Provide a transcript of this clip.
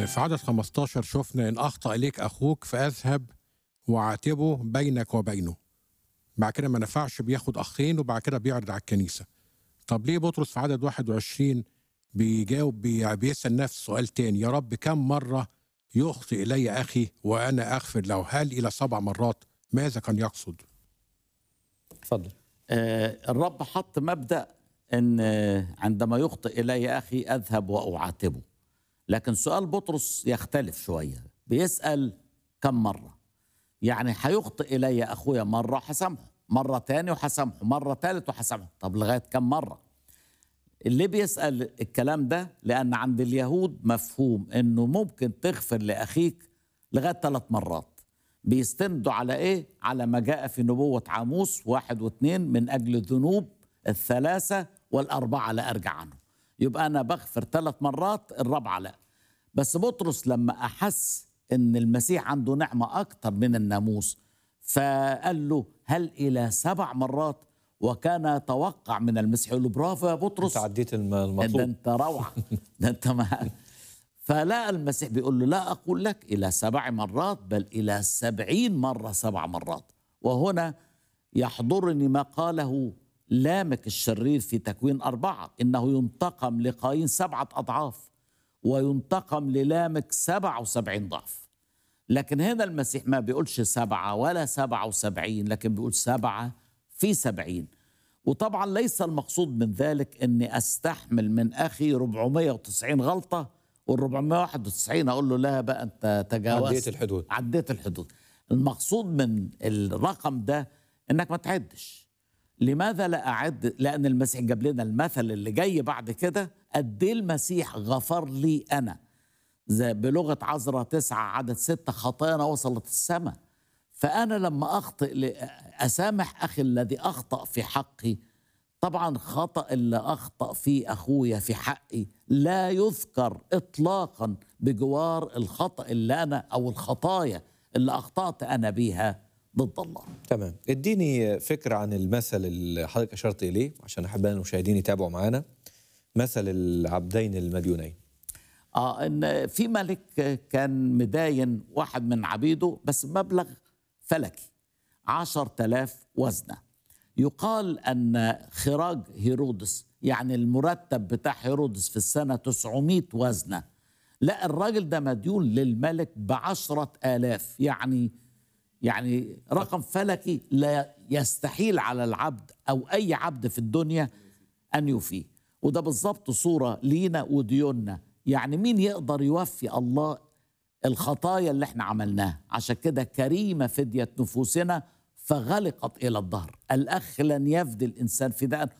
في عدد 15 شفنا إن أخطأ إليك أخوك فأذهب وعاتبه بينك وبينه بعد كده ما نفعش بياخد أخين وبعد كده بيعرض على الكنيسة طب ليه بطرس في عدد 21 بيجاوب بي- بيسأل نفس سؤال تاني يا رب كم مرة يخطئ إلي أخي وأنا أغفر له هل إلى سبع مرات ماذا كان يقصد اتفضل آه، الرب حط مبدا ان آه، عندما يخطئ الي اخي اذهب واعاتبه لكن سؤال بطرس يختلف شويه بيسال كم مره يعني هيخطئ الي اخويا مره حسامحه مره تاني وحسامحه مره تالت وحسامحه طب لغايه كم مره اللي بيسال الكلام ده لان عند اليهود مفهوم انه ممكن تغفر لاخيك لغايه ثلاث مرات بيستندوا على ايه؟ على ما جاء في نبوة عاموس واحد واثنين من أجل الذنوب الثلاثة والأربعة لا أرجع عنه يبقى أنا بغفر ثلاث مرات الرابعة لا بس بطرس لما أحس إن المسيح عنده نعمة أكتر من الناموس فقال له هل إلى سبع مرات وكان يتوقع من المسيح يقول له برافو يا بطرس انت عديت الم- ده المطلوب انت روعه ده انت ما فلا المسيح بيقول له لا أقول لك إلى سبع مرات بل إلى سبعين مرة سبع مرات وهنا يحضرني ما قاله لامك الشرير في تكوين أربعة إنه ينتقم لقايين سبعة أضعاف وينتقم للامك سبع وسبعين ضعف لكن هنا المسيح ما بيقولش سبعة ولا سبعة وسبعين لكن بيقول سبعة في سبعين وطبعا ليس المقصود من ذلك أني أستحمل من أخي 490 غلطة وال 491 أقول له لا بقى أنت تجاوزت عديت الحدود. عديت الحدود المقصود من الرقم ده انك ما تعدش لماذا لا اعد لان المسيح جاب لنا المثل اللي جاي بعد كده قد ايه المسيح غفر لي انا زي بلغه عذراء تسعة عدد ستة خطايانا وصلت السماء فانا لما اخطئ ل- اسامح اخي الذي اخطا في حقي طبعا خطا اللي اخطا فيه اخويا في حقي لا يذكر اطلاقا بجوار الخطا اللي انا او الخطايا اللي اخطات انا بيها ضد الله تمام اديني فكرة عن المثل اللي حضرتك أشرت إليه عشان أحب المشاهدين يتابعوا معانا مثل العبدين المديونين اه ان في ملك كان مداين واحد من عبيده بس مبلغ فلكي عشر تلاف وزنة يقال أن خراج هيرودس يعني المرتب بتاع هيرودس في السنة 900 وزنة لا الراجل ده مديون للملك بعشرة آلاف يعني يعني رقم فلكي لا يستحيل على العبد أو أي عبد في الدنيا أن يوفيه وده بالظبط صورة لينا وديوننا يعني مين يقدر يوفي الله الخطايا اللي احنا عملناها عشان كده كريمة فدية نفوسنا فغلقت إلى الظهر الأخ لن يفدي الإنسان فداء